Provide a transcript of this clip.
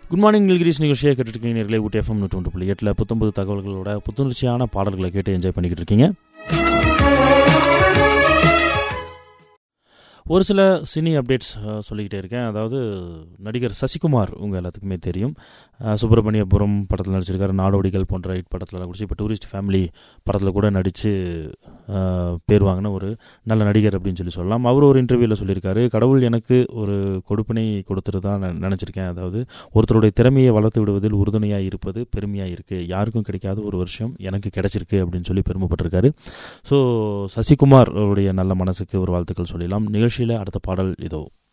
good morning Nilgiris நிகழ்ச்சியை கேட்டுருக்கீங்க நேர்களே ஊட்டி எஃப்எம் நூற்றி ஒன்று புள்ளி எட்டில் புத்தொம்பது தகவல்களோட புத்துணர்ச்சியான பாடல்களை கேட்டு என்ஜாய் பண்ணிக்கிட்டு இருக்கீங்க ஒரு சில சினி அப்டேட்ஸ் அஹ், சொல்லிக்கிட்டே இருக்கேன் அதாவது நடிகர் சசிகுமார் உங்கள் எல்லாத்துக்குமே தெரியும் அஹ், சுப்பிரமணியபுரம் படத்தில் நடிச்சிருக்காரு நாடோடிகள் போன்ற ஹிட் படத்தில் நடிச்சு இப்போ டூரிஸ்ட் ஃபேமிலி படத்தில் கூட நடித்து பேர் வாங்கின ஒரு நல்ல நடிகர் அப்படின்னு சொல்லி சொல்லலாம் அவர் ஒரு இன்டர்வியூவில் சொல்லியிருக்காரு கடவுள் எனக்கு ஒரு கொடுப்பினை கொடுத்துட்டு தான் நான் நினச்சிருக்கேன் அதாவது ஒருத்தருடைய திறமையை வளர்த்து விடுவதில் உறுதுணையாக இருப்பது பெருமையாக இருக்குது யாருக்கும் கிடைக்காத ஒரு வருஷம் எனக்கு கிடைச்சிருக்கு அப்படின்னு சொல்லி பெருமைப்பட்டிருக்காரு ஸோ சசிகுமார் அவருடைய நல்ல மனசுக்கு ஒரு வாழ்த்துக்கள் சொல்லலாம் நிகழ்ச்சியில் அடுத்த பாடல் இதோ